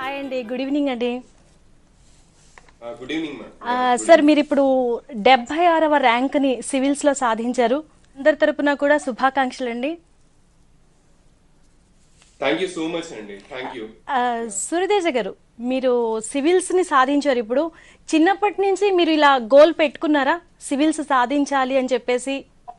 Hi అండి good evening అండి good evening ma'am ఆ, సార్ మీరు ఇప్పుడు డెబ్బై ఆరవ ర్యాంక్ని సివిల్స్లో సాధించారు అందరి తరపున కూడా శుభాకాంక్షలు అండి థ్యాంక్ యూ సో మచ్ అండి థ్యాంక్ యూ ఆ, సూర్యతేజ గారు మీరు సివిల్స్ని సాధించారు ఇప్పుడు చిన్నప్పటి నుంచి మీరు ఇలా గోల్ పెట్టుకున్నారా సివిల్స్ సాధించాలి అని చెప్పేసి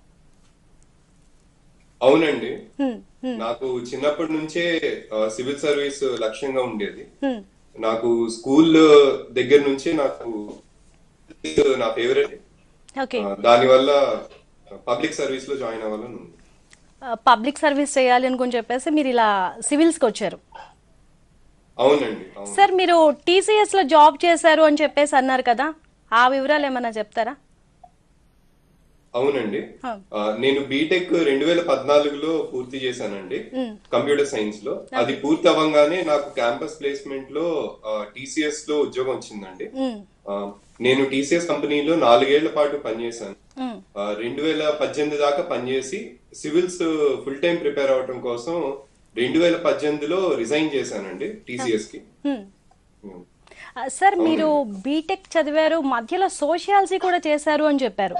అవునండి హ్మ్, హ్మ్, నాకు చిన్నప్పటి నుంచే ఆ, సివిల్ సర్వీస్ లక్ష్యంగా ఉండేది హ్మ్. నాకు స్కూల్ దగ్గర నుంచే నాకు నా ఫేవరెట్ ఓకే దానివల్ల పబ్లిక్ సర్వీస్ లో జాయిన్ అవ్వాలని ఉంది ఆ, పబ్లిక్ సర్వీస్ చేయాలి అనుకుని చెప్పేసి మీరు ఇలా సివిల్స్కి వచ్చారు అవునండి అవును సార్ మీరు టీసీఎస్ లో జాబ్ చేశారు అని చెప్పేసి అన్నారు కదా ఆ వివరాలు ఏమన్నా చెప్తారా అవునండి ఆ. ఆ, నేను బీటెక్ రెండు వేల పద్నాలుగులో పూర్తి చేశానండి కంప్యూటర్ సైన్స్ లో అది పూర్తి అవ్వగానే నాకు క్యాంపస్ ప్లేస్మెంట్ లో టీసీఎస్ లో ఉద్యోగం వచ్చిందండి ఉమ్, ఆ, నేను టీసీఎస్ కంపెనీలో నాలుగేళ్ల పాటు పనిచేశాను ఉమ్, రెండు వేల పద్దెనిమిది దాకా పనిచేసి సివిల్స్ ఫుల్ టైం ప్రిపేర్ అవడం కోసం రెండు వేల పద్దెనిమిదిలో రిజైన్ చేశానండి టీసీఎస్ కి ఉమ్. ఆ, సార్ మీరు బీటెక్ చదివారు మధ్యలో సోషియాలజీ కూడా చేశారు అని చెప్పారు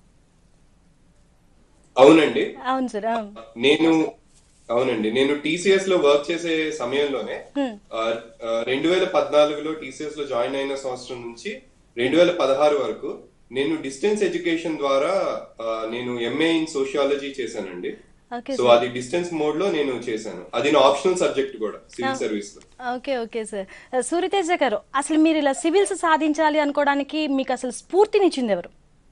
అవునండి అవును సార్ అవును. నేను అవునండి నేను టీసీఎస్ లో వర్క్ చేసే సమయంలోనే ఆ, ఆ, రెండు వేల పద్నాలుగులో టీసీఎస్ లో జాయిన్ అయిన సంవత్సరం నుంచి రెండు వేల పదహారు వరకు నేను డిస్టెన్స్ ఎడ్యుకేషన్ ద్వారా ఆ, నేను ఎంఏ ఇన్ సోషియాలజీ చేశానండి ఓకే సో అది డిస్టెన్స్ మోడ్ లో నేను చేశాను అది నా ఆప్షనల్ సబ్జెక్ట్ కూడా సివిల్ సర్వీస్ లో ఓకే ఓకే సార్ ఆ, సూర్యతేజ గారు అసలు మీరు ఇలా సివిల్స్ సాధించాలి అనుకోవడానికి మీకు అసలు స్ఫూర్తినిచ్చింది ఎవరు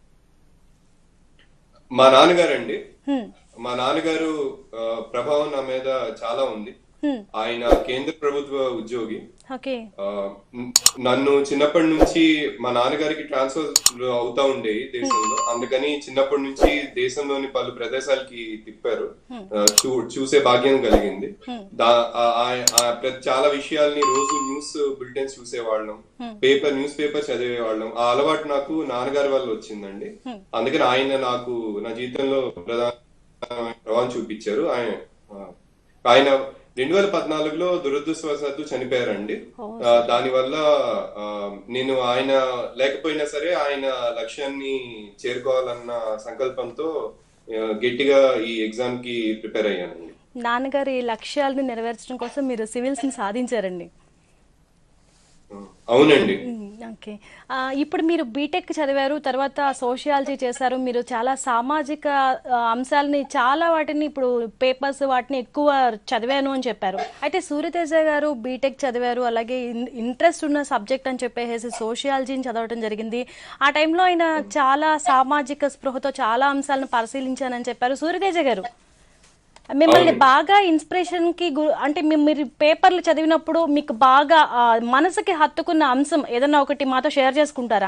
మా నాన్నగారండి హ్మ్, మా నాన్నగారు ఆ, ప్రభావం నా మీద చాలా ఉంది హ్మ్, ఆయన కేంద్ర ప్రభుత్వ ఉద్యోగి ఓకే ఆ, న- నన్ను చిన్నప్పటి నుంచి మా నాన్నగారికి ట్రాన్స్ఫర్ అవుతా ఉండేవి దేశంలో అందుకని చిన్నప్పటి నుంచి దేశంలోని పలు ప్రదేశాలకి తిప్పారు ఆ, చూ- చూసే భాగ్యం కలిగింది దా- ఆ- ఆ- ఆ ప్ర- చాలా విషయాల్ని రోజు న్యూస్ బులెటిన్స్ చూసేవాళ్ళం పేపర్ న్యూస్ పేపర్ చదివేవాళ్ళం ఆ అలవాటు నాకు నాన్నగారి వల్ల వచ్చిందండి అందుకని ఆయన నాకు నా జీవితంలో ప్రధాన ప్రభావం చూపించారు ఆయన ఆ, ఆయన రెండు వేల పద్నాలుగులో దురదృష్టవశాత్తు చనిపోయారండి ఆ, దానివల్ల ఆ, నేను ఆయన లేకపోయినా సరే ఆయన లక్ష్యాన్ని చేరుకోవాలన్న సంకల్పంతో ఆ, గట్టిగా ఈ ఎగ్జామ్ కి ప్రిపేర్ అయ్యానండి నాన్నగారి లక్ష్యాలను నెరవేర్చడం కోసం మీరు సివిల్స్ని సాధించారండి ఆ, అవునండి మ్మ్, ఓకే ఆ, ఇప్పుడు మీరు బీటెక్ చదివారు తర్వాత సోషియాలజీ చేశారు మీరు చాలా సామాజిక ఆ, అంశాలని చాలా వాటిని ఇప్పుడు పేపర్స్ వాటిని ఎక్కువ చదివాను అని చెప్పారు అయితే సూర్యతేజ గారు బీటెక్ చదివారు అలాగే ఇన్- ఇంట్రెస్ట్ ఉన్న సబ్జెక్ట్ అని చెప్పేసి సోషియాలజీని చదవడం జరిగింది ఆ టైంలో ఆయన చాలా సామాజిక స్పృహతో చాలా అంశాలను పరిశీలించానని చెప్పారు సూర్యతేజ గారు మిమ్మల్ని బాగా ఇన్స్పిరేషన్ కి గు- అంటే మీ- మీరు పేపర్లు చదివినప్పుడు మీకు బాగా ఆ, మనసుకి హత్తుకున్న అంశం ఏదన్నా ఒకటి మాతో షేర్ చేసుకుంటారా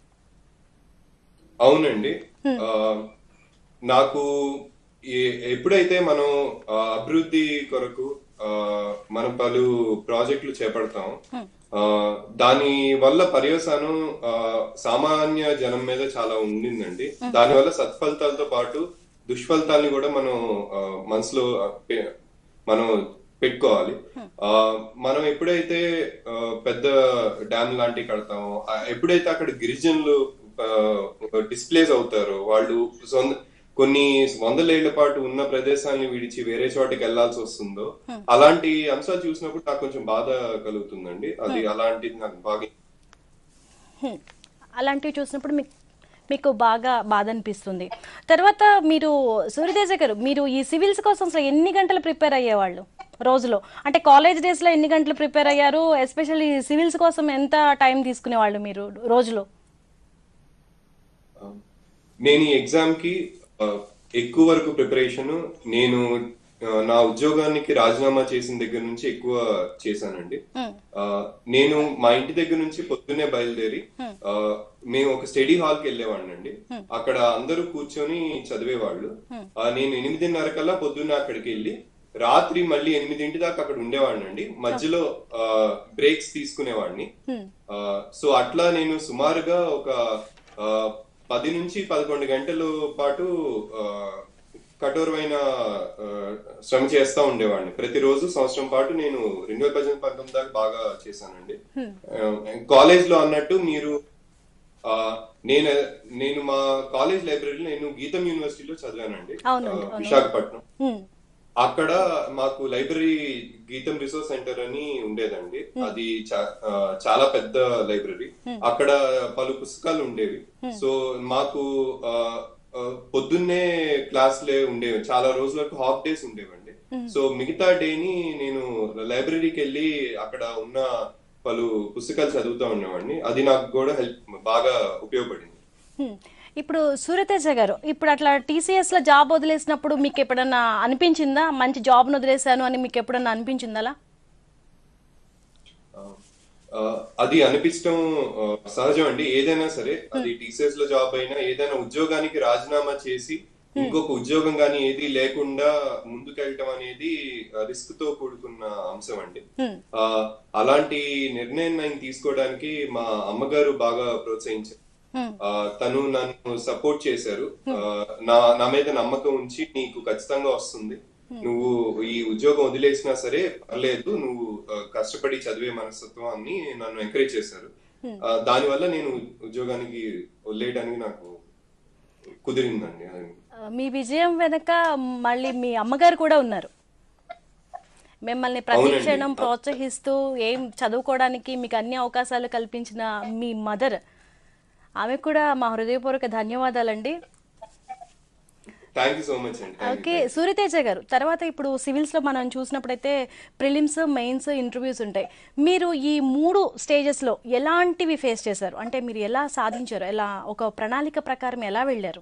అవునండి ఆ, నాకు ఏ- ఎప్పుడైతే మనం ఆ, అభివృద్ధి కొరకు ఆ, మనం పలు ప్రాజెక్టులు చేపడతాం ఆ, దాని వల్ల పర్యవసానం ఆ, సామాన్య జనం మీద చాలా ఉండిందండి దానివల్ల సత్ఫలితాలతో పాటు దుష్ఫలితాలని కూడా మనం ఆ, మనసులో ఆ, పె- మనం పెట్టుకోవాలి ఆ, మనం ఎప్పుడైతే ఆ, పెద్ద డ్యామ్ లాంటివి కడతామో ఆ, ఎప్పుడైతే అక్కడ గిరిజనులు డిస్ప్లేస్ అవుతారో వాళ్ళు సొంత కొన్ని వందలేళ్ల పాటు ఉన్న ప్రదేశాన్ని విడిచి వేరే చోటికి వెళ్లాల్సి వస్తుందో అలాంటి అంశాలు చూసినప్పుడు నాకు కొంచెం బాధ కలుగుతుందండి అది అలాంటిది నాకు బాగా హ్మ్. అలాంటివి చూసినప్పుడు మీకు మీకు బాగా బాధ అనిపిస్తుంది తర్వాత మీరు సూర్యదేశ గారు మీరు ఈ సివిల్స్ కోసం అసలు ఎన్ని గంటలు ప్రిపేర్ అయ్యేవాళ్ళు రోజులో అంటే కాలేజ్ డేస్లో ఎన్ని గంటలు ప్రిపేర్ అయ్యారు ఎస్పెషల్లీ సివిల్స్ కోసం ఎంత టైం తీసుకునేవాళ్ళు మీరు రోజులో నేను ఈ ఎగ్జామ్ కి ఆ, ఎక్కువ వరకు ప్రిపరేషన్ నేను ఆ, నా ఉద్యోగానికి రాజీనామా చేసిన దగ్గర నుంచి ఎక్కువ చేశానండి ఆ, నేను మా ఇంటి దగ్గర నుంచి పొద్దున్నే బయలుదేరి ఆ, మేము ఒక స్టడీ హాల్ కి వెళ్ళేవాడినండి అక్కడ అందరూ కూర్చొని చదివేవాళ్ళు ఆ, నేను ఎనిమిదిన్నర కల్లా పొద్దున్న అక్కడికి వెళ్ళి రాత్రి మళ్ళీ ఎనిమిదింటి దాకా అక్కడ ఉండేవాడినండి మధ్యలో బ్రేక్స్ తీసుకునేవాడిని ఆ, సో అట్లా నేను సుమారుగా ఒక ఆ, పది నుంచి పదకొండు గంటల పాటు కఠోరమైన ఆ, శ్రమ చేస్తా ఉండేవాడిని ప్రతిరోజు సంవత్సరం పాటు నేను రెండు వేల పద్దెనిమిది పంతొమ్మిది దాకా బాగా చేశానండి కాలేజ్ లో అన్నట్టు మీరు ఆ, నేను నేను మా కాలేజ్ లైబ్రరీలో నేను గీతం యూనివర్సిటీలో చదివానండి అవునండి, ఆ, అవును. విశాఖపట్నం హ్మ్. అక్కడ మాకు లైబ్రరీ గీతం రిసోర్స్ సెంటర్ అని ఉండేదండి అది చా- ఆ, చాలా పెద్ద లైబ్రరీ అక్కడ పలు పుస్తకాలు ఉండేవి సో మాకు ఆ, ఆ, పొద్దున్నే క్లాసులే ఉండేవి చాలా రోజులకు హాఫ్ డేస్ ఉండేవండి సో మిగతా డేని నేను లైబ్రరీకి వెళ్ళి అక్కడ ఉన్న పలు పుస్తకాలు చదువుతా ఉండేవాడిని అది నాకు కూడా హెల్ప్ బాగా ఉపయోగపడింది హ్మ్. ఇప్పుడు సూర్యతేజ గారు ఇప్పుడు అట్లా టీసీఎస్ లో జాబ్ వదిలేసినప్పుడు మీకు ఎప్పుడన్నా అనిపించిందా మంచి జాబ్ వదిలేశాను అని మీకు ఎప్పుడన్నా అనిపించిందా అలా? ఆ, అది అనిపించడం ఆ, సహజం అండి ఏదైనా సరే అది టీసీఎస్ లో జాబ్ అయినా ఏదైనా ఉద్యోగానికి రాజీనామా చేసి ఇంకొక ఉద్యోగం గానీ ఏది లేకుండా ముందుకెళ్ళటం అనేది రిస్క్ తో కూడుకున్న అంశం అండి హ్మ్. ఆ, అలాంటి నిర్ణయం నేను తీసుకోవడానికి మా అమ్మగారు బాగా ప్రోత్సహించారు హ్మ్. ఆ, తను నన్ను సపోర్ట్ చేశారు ఆ, నా నా మీద నమ్మకం ఉంచి నీకు ఖచ్చితంగా వస్తుంది నువ్వు ఈ ఉద్యోగం వదిలేసినా సరే పర్లేదు నువ్వు ఆ, కష్టపడి చదివే మనస్తత్వం అని నన్ను ఎంకరేజ్ చేశారు ఆ, దానివల్ల నేను ఉద్యోగానికి వదిలేయడానికి నాకు కుదిరిందండి అది ఆ, మీ విజయం వెనక మళ్ళీ మీ అమ్మగారు కూడా ఉన్నారు మిమ్మల్ని ప్రతి అవునండి. క్షణం ప్రోత్సహిస్తూ ఏం చదువుకోవడానికి మీకు అన్ని అవకాశాలు కల్పించిన మీ మదర్ ఆమె కూడా మా హృదయపూర్వక ధన్యవాదాలండి థ్యాంక్ యూ సో మచ్ అండి థ్యాంక్ ఓకే సూర్యతేజ గారు తర్వాత ఇప్పుడు సివిల్స్ లో మనం చూసినప్పుడైతే ప్రిలిమ్స్ మెయిన్స్ ఇంటర్వ్యూస్ ఉంటాయి మీరు ఈ మూడు స్టేజెస్ లో ఎలాంటివి ఫేస్ చేశారు అంటే మీరు ఎలా సాధించారు ఎలా ఒక ప్రణాళిక ప్రకారం ఎలా వెళ్ళారు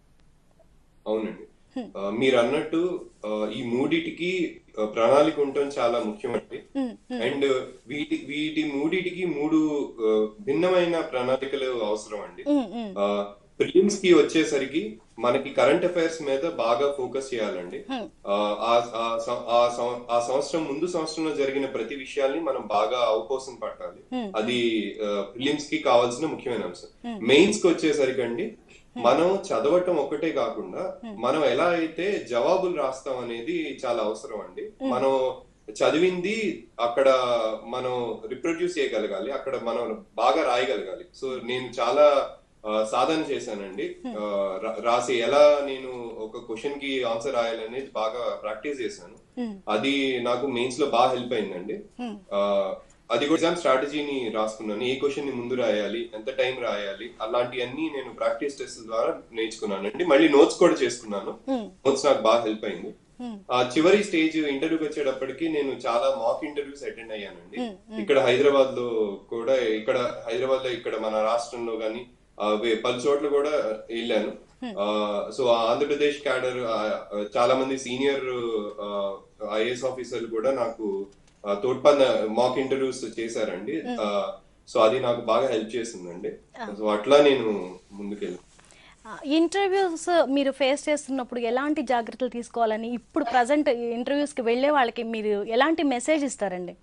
అవునండి ఆ, మీరు అన్నట్టు ఆ, ఈ మూడిటికి ఆ, ప్రణాళిక ఉండటం చాలా ముఖ్యమండి అండ్ వీటి వీటి మూడిటికి మూడు ఆ, భిన్నమైన ప్రణాళికలు అవసరం అండి ఉమ్, ఉమ్, ప్రిలిమ్స్ కి వచ్చేసరికి మనకి కరెంట్ అఫైర్స్ మీద బాగా ఫోకస్ చేయాలండి ఆ, ఆ- ఆ సం- ఆ సం- ఆ సంవత్సరం ముందు సంవత్సరంలో జరిగిన ప్రతి విషయాల్ని మనం బాగా అవపోసం పట్టాలి అది ప్రిలిమ్స్ కి కావాల్సిన ముఖ్యమైన అంశం మెయిన్స్ కి వచ్చేసరికి అండి మనం చదవటం ఒక్కటే కాకుండా మనం ఎలా అయితే జవాబులు రాస్తాం అనేది చాలా అవసరం అండి మనం చదివింది అక్కడ మనం రిప్రొడ్యూస్ చేయగలగాలి అక్కడ మనం బాగా రాయగలగాలి సో నేను చాలా ఆ, సాధన చేశానండి ఆ, రా- రాసి ఎలా నేను ఒక క్వశ్చన్ కి ఆన్సర్ రాయాలనేది బాగా ప్రాక్టీస్ చేశాను అది నాకు మెయిన్స్ లో బాగా హెల్ప్ అయిందండి ఆ, అది కూడా ఎగ్జామ్ స్ట్రాటజీని రాసుకున్నాను ఏ క్వశ్చన్ ని ముందు రాయాలి ఎంత టైం రాయాలి అలాంటివన్నీ నేను ప్రాక్టీస్ టెస్ట్ ద్వారా నేర్చుకున్నానండి మళ్ళీ నోట్స్ కూడా చేసుకున్నాను నోట్స్ నాకు బాగా హెల్ప్ అయింది ఆ చివరి స్టేజ్ ఇంటర్వ్యూకి వచ్చేటప్పటికి నేను చాలా మాక్ ఇంటర్వ్యూస్ అటెండ్ అయ్యానండి ఇక్కడ హైదరాబాద్ లో కూడా ఇక్కడ హైదరాబాద్ లో ఇక్కడ మన రాష్ట్రంలో గాని ఆ, వే- పలు చోట్ల కూడా వెళ్ళాను ఆ, సో ఆంధ్రప్రదేశ్ క్యాడర్ ఆ, చాలా మంది సీనియర్ ఐఏఎస్ ఆఫీసర్లు కూడా నాకు ఆ, తోడ్పడిన మాక్ ఇంటర్వ్యూస్ చేశారండి ఆ, సో అది నాకు బాగా హెల్ప్ చేసిందండి సో అట్లా నేను ముందుకెళ్ళాను ఇంటర్వ్యూస్ మీరు ఫేస్ చేస్తున్నప్పుడు ఎలాంటి జాగ్రత్తలు తీసుకోవాలని ఇప్పుడు ప్రజెంట్ ఇంటర్వ్యూస్కి వెళ్ళే వాళ్ళకి మీరు ఎలాంటి మెసేజ్ ఇస్తారండి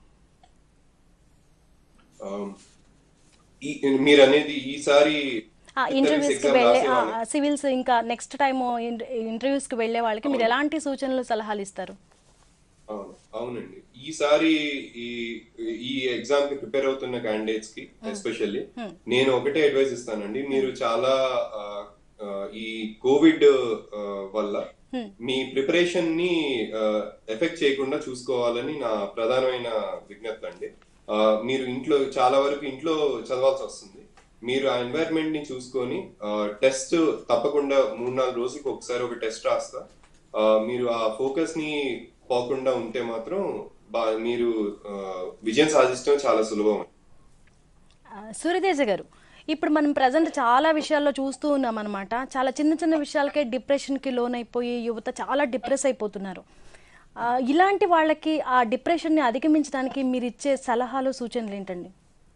Um, ఈ మీరు అనేది ఈసారి ఇంటర్వ్యూస్కి exam వెళ్ళే రాసే వాళ్ళకి- సివిల్స్ ఇంకా నెక్స్ట్ టైం ఇంటర్వ్యూస్కి వెళ్ళే వాళ్ళకి మీరు ఎలాంటి సూచనలు సలహాలు ఇస్తారు అవును అవునండి ఈసారి ఈ ఈ ఎగ్జామ్ కి ప్రిపేర్ అవుతున్న క్యాండిడేట్స్ కి ఎస్పెషల్లీ నేను ఒకటే అడ్వైస్ ఇస్తానండి మీరు చాలా ఆ, ఆ, ఈ కోవిడ్ ఆ, వల్ల మీ ప్రిపరేషన్ ని ఎఫెక్ట్ చేయకుండా చూసుకోవాలని నా ప్రధానమైన విజ్ఞప్తి అండి ఆ, మీరు ఇంట్లో చాలా వరకు ఇంట్లో చదవాల్సి వస్తుంది మీరు ఆ ఎన్వైరన్మెంట్ ని చూసుకొని టెస్ట్ తప్పకుండా మూడు నాలుగు రోజులకు ఒకసారి ఒక టెస్ట్ రాస్తా ఆ, మీరు ఆ ఫోకస్ ని పోకుండా ఉంటే మాత్రం బా- మీరు ఆ, విజయం సాధించడం చాలా సులభం ఆ, సూర్యతేజ గారు ఇప్పుడు మనం ప్రజెంట్ చాలా విషయాల్లో చూస్తూ ఉన్నాం అనమాట చాలా చిన్న చిన్న విషయాలకే డిప్రెషన్కి లోనైపోయి యువత చాలా డిప్రెస్ అయిపోతున్నారు ఆ, ఇలాంటి వాళ్ళకి ఆ డిప్రెషన్ని అధిగమించడానికి మీరు ఇచ్చే సలహాలు సూచనలు ఏంటండి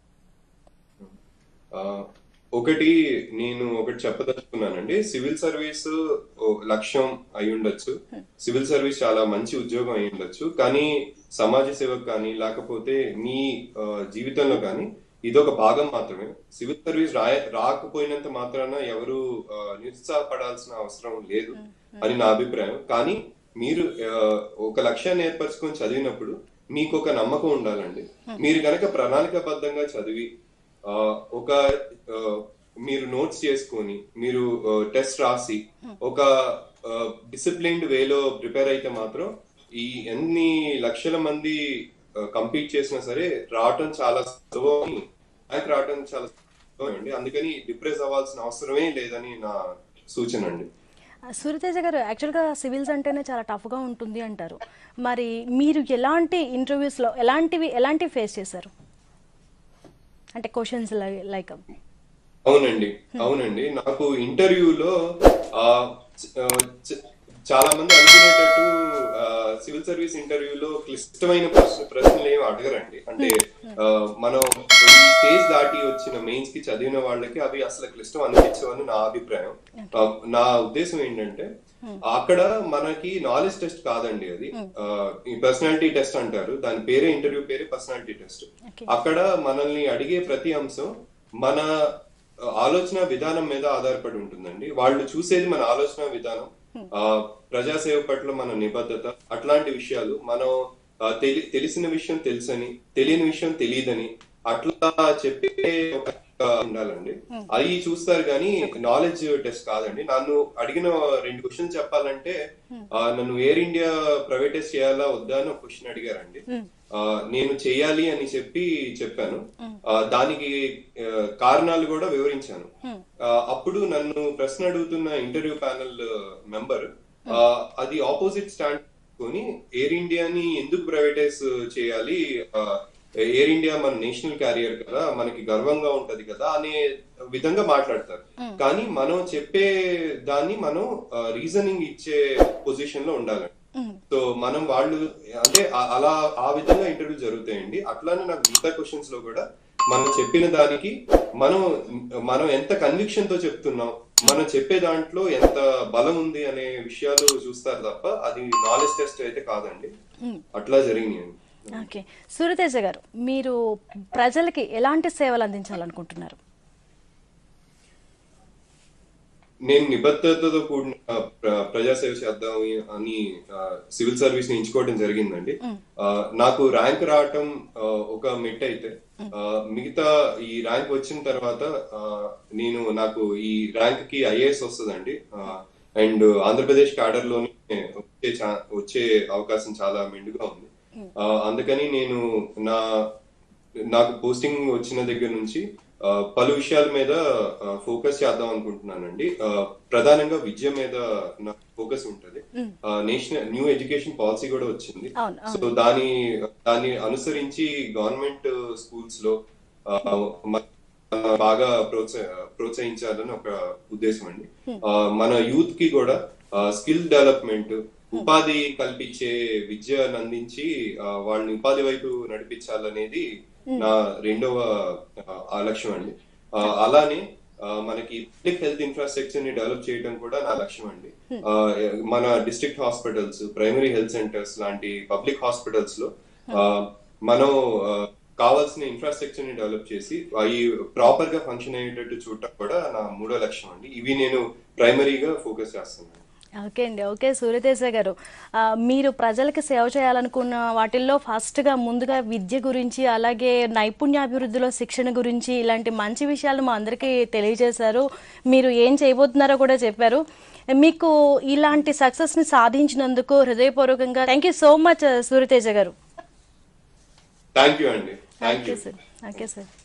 ఆ, ఒకటి నేను ఒకటి చెప్పదలుచుకున్నానండి సివిల్ సర్వీస్ ఓ లక్ష్యం అయి ఉండొచ్చు సివిల్ సర్వీస్ చాలా మంచి ఉద్యోగం అయి ఉండొచ్చు కానీ సమాజ సేవకు కానీ లేకపోతే మీ ఆ, జీవితంలో కానీ ఇదొక భాగం మాత్రమే సివిల్ సర్వీస్ రాయ రాకపోయినంత మాత్రాన ఎవరు ఆ, నిరుత్సాహపడాల్సిన అవసరం లేదు అని నా అభిప్రాయం కానీ మీరు ఆ, ఒక లక్ష్యాన్ని ఏర్పరచుకొని చదివినప్పుడు మీకు ఒక నమ్మకం ఉండాలండి మీరు గనక ప్రణాళికాబద్ధంగా చదివి ఆ, ఒక ఆ, మీరు నోట్స్ చేసుకొని మీరు టెస్ట్ రాసి ఒక డిసిప్లిన్డ్ వేలో ప్రిపేర్ అయితే మాత్రం ఈ ఎన్ని లక్షల మంది కంపీట్ చేసినా సరే రావటం చాలా సులభం ర్యాంక్ రావటం చాలా సులభం అండి అందుకని డిప్రెస్ అవ్వాల్సిన అవసరమే లేదని నా సూచన అండి ఆ, సూర్యతేజ గారు యాక్చువల్గా సివిల్స్ అంటేనే చాలా టఫ్గా ఉంటుంది అంటారు మరి మీరు ఎలాంటి ఇంటర్వ్యూస్లో ఎలాంటివి ఎలాంటివి ఫేస్ చేశారు అంటే క్వశ్చన్స్ లైక్ అవునండి అవునండి నాకు ఇంటర్వ్యూలో ఆ, చ- ఆ, చ- చాలా మంది అనుకునేటట్టు ఆ, సివిల్ సర్వీస్ ఇంటర్వ్యూలో క్లిష్టమైన ప్రశ్న ప్రశ్నలు ఏమి అడగరండి అంటే ఆ, మనం ఈ స్టేజ్ దాటి వచ్చిన మెయిన్స్ కి చదివిన వాళ్ళకి అవి అసలు క్లిష్టం అనిపించవని నా అభిప్రాయం ఆ, నా ఉద్దేశం ఏంటంటే అక్కడ మనకి నాలెడ్జ్ టెస్ట్ కాదండి అది ఆ, ఈ పర్సనాలిటీ టెస్ట్ అంటారు దాని పేరే ఇంటర్వ్యూ పేరే పర్సనాలిటీ టెస్ట్ Okay. అక్కడ మనల్ని అడిగే ప్రతి అంశం మన ఆలోచన విధానం మీద ఆధారపడి ఉంటుందండి వాళ్ళు చూసేది మన ఆలోచన విధానం ఆ ప్రజాసేవ పట్ల మన నిబద్ధత అట్లాంటి విషయాలు మనం ఆ, తెలి తెలిసిన విషయం తెలుసని తెలియని విషయం తెలియదని అట్లా చెప్పే ఒక ఉండాలండి అవి చూస్తారు కానీ నాలెడ్జ్ టెస్ట్ కాదండి నన్ను అడిగిన రెండు క్వశ్చన్ చెప్పాలంటే ఆ, నన్ను ఎయిర్ ఇండియా ప్రైవేటైజ్ చేయాలా వద్దా అని ఒక క్వశ్చన్ అడిగారండి ఆ, నేను చేయాలి అని చెప్పి చెప్పాను ఆ, దానికి ఆ, కారణాలు కూడా వివరించాను ఆ, అప్పుడు నన్ను ప్రశ్న అడుగుతున్న ఇంటర్వ్యూ ప్యానెల్ మెంబర్ అది ఆపోజిట్ స్టాండ్ కొని ఎయిర్ ఇండియాని ఎందుకు ప్రైవేటైజ్ చేయాలి ఆ, ఎయిర్ ఇండియా మన నేషనల్ క్యారియర్ కదా మనకి గర్వంగా ఉంటది కదా అనే విధంగా మాట్లాడతారు కానీ మనం చెప్పే దాన్ని మనం రీజనింగ్ ఇచ్చే పొజిషన్ లో ఉండాలండి సో మనం వాళ్ళు అంటే ఆ- అలా ఆ విధంగా ఇంటర్వ్యూ జరుగుతాయండి అట్లానే నాకు మిగతా క్వశ్చన్స్ లో కూడా మనం చెప్పిన దానికి మనం మనం ఎంత కన్విక్షన్ తో చెప్తున్నాం మనం చెప్పే దాంట్లో ఎంత బలం ఉంది అనే విషయాలు చూస్తారు తప్ప అది నాలెడ్జ్ టెస్ట్ అయితే కాదండి అట్లా జరిగినాయండి ఓకే సూర్యతేజ గారు మీరు ప్రజలకి ఎలాంటి సేవలు అందించాలనుకుంటున్నారు నేను నిబద్ధతతో కూడిన ప్ర- ప్రజాసేవ చేద్దాం అని ఆ, సివిల్ సర్వీస్ ని ఎంచుకోవడం జరిగిందండి ఆ, నాకు ర్యాంక్ రావటం ఆ, ఒక మెట్ అయితే ఆ, మిగతా ఈ ర్యాంక్ వచ్చిన తర్వాత ఆ, నేను నాకు ఈ ర్యాంక్ కి ఐఏఎస్ వస్తుందండి అండ్ ఆంధ్రప్రదేశ్ క్యాడర్ లోనే వచ్చే ఛా- వచ్చే అవకాశం చాలా మెండుగా ఉంది ఆ, అందుకని నేను నా నాకు పోస్టింగ్ వచ్చిన దగ్గర నుంచి ఆ, పలు విషయాల మీద ఫోకస్ చేద్దాం అనుకుంటున్నానండి ఆ, ప్రధానంగా విద్య మీద నా ఫోకస్ ఉంటది నేషనల్ న్యూ ఎడ్యుకేషన్ పాలసీ కూడా వచ్చింది అవును, అవును. సో దాని దాన్ని అనుసరించి గవర్నమెంట్ స్కూల్స్ లో ఆ, మ- బాగా ప్రోత్స ప్రోత్సహించాలని ఒక ఉద్దేశం అండి ఆ, మన యూత్ కి కూడా స్కిల్ డెవలప్మెంట్ ఉపాధి కల్పించే విద్యను అందించి ఆ, వాళ్ళని ఉపాధి వైపు నడిపించాలనేది నా రెండవ ఆ, ఆ లక్ష్యం అండి ఆ, అలానే ఆ, మనకి పబ్లిక్ హెల్త్ ఇన్ఫ్రాస్ట్రక్చర్ ని డెవలప్ చేయడం కూడా నా లక్ష్యం అండి ఆ, మన district hospitals primary health centres లాంటి పబ్లిక్ హాస్పిటల్స్ లో ఆ, మనం ఆ, కావాల్సిన ఇన్ఫ్రాస్ట్రక్చర్ ని డెవలప్ చేసి అవి ప్రాపర్ గా ఫంక్షన్ అయ్యేటట్టు చూడటం కూడా నా మూడో లక్ష్యం అండి ఇవి నేను ప్రైమరీగా ఫోకస్ చేస్తున్నాను ఓకే అండి ఓకే సూర్యతేజ గారు ఆ, మీరు ప్రజలకి సేవ చేయాలనుకున్న వాటిల్లో ఫస్ట్గా ముందుగా విద్య గురించి అలాగే నైపుణ్యాభివృద్ధిలో శిక్షణ గురించి ఇలాంటి మంచి విషయాలు మా అందరికీ తెలియజేశారు మీరు ఏం చేయబోతున్నారో కూడా చెప్పారు మీకు ఇలాంటి సక్సెస్ని సాధించినందుకు హృదయపూర్వకంగా thank you so much Suryateja గారు థ్యాంక్ యూ అండి thank okay you sir okay sir